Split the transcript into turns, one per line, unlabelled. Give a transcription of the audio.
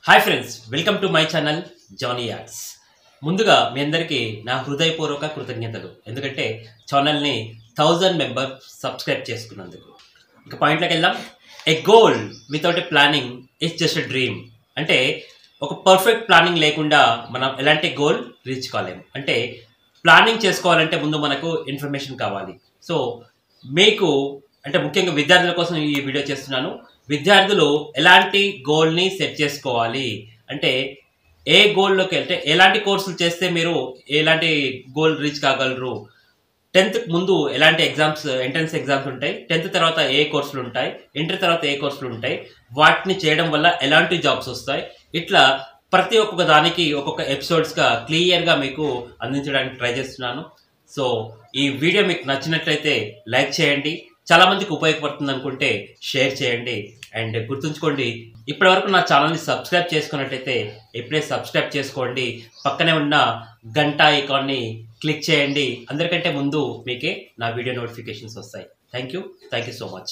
hi friends welcome to my channel Johnny ads ముందుగా మీ అందరికీ నా హృదయపూర్వక కృతజ్ఞతలు ఎందుకంటే ఛానల్ని థౌజండ్ మెంబర్ సబ్స్క్రైబ్ చేసుకున్నందుకు ఇక పాయింట్లోకి వెళ్దాం a goal without a planning is just a dream అంటే ఒక పర్ఫెక్ట్ ప్లానింగ్ లేకుండా మనం ఎలాంటి గోల్ రీచ్ కాలేము అంటే ప్లానింగ్ చేసుకోవాలంటే ముందు మనకు ఇన్ఫర్మేషన్ కావాలి సో మీకు అంటే ముఖ్యంగా విద్యార్థుల కోసం ఈ వీడియో చేస్తున్నాను విద్యార్థులు ఎలాంటి గోల్ని సెట్ చేసుకోవాలి అంటే ఏ గోల్లోకి వెళ్తే ఎలాంటి కోర్సులు చేస్తే మీరు ఎలాంటి గోల్ రీచ్ కాగలరు టెన్త్ ముందు ఎలాంటి ఎగ్జామ్స్ ఎంట్రన్స్ ఎగ్జామ్స్ ఉంటాయి టెన్త్ తర్వాత ఏ కోర్సులు ఉంటాయి ఇంటర్ తర్వాత ఏ కోర్సులు ఉంటాయి వాటిని చేయడం వల్ల ఎలాంటి జాబ్స్ వస్తాయి ఇట్లా ప్రతి ఒక్కొక్క దానికి ఒక్కొక్క ఎపిసోడ్స్గా క్లియర్గా మీకు అందించడానికి ట్రై చేస్తున్నాను సో ఈ వీడియో మీకు నచ్చినట్లయితే లైక్ చేయండి చాలా మందికి ఉపయోగపడుతుంది అనుకుంటే షేర్ చేయండి అండ్ గుర్తుంచుకోండి ఇప్పటి వరకు నా ఛానల్ని సబ్స్క్రైబ్ చేసుకున్నట్టయితే ఇప్పుడే సబ్స్క్రైబ్ చేసుకోండి పక్కనే ఉన్న గంట ఐకాన్ని క్లిక్ చేయండి అందరికంటే ముందు మీకే నా వీడియో నోటిఫికేషన్స్ వస్తాయి thank you thank you so much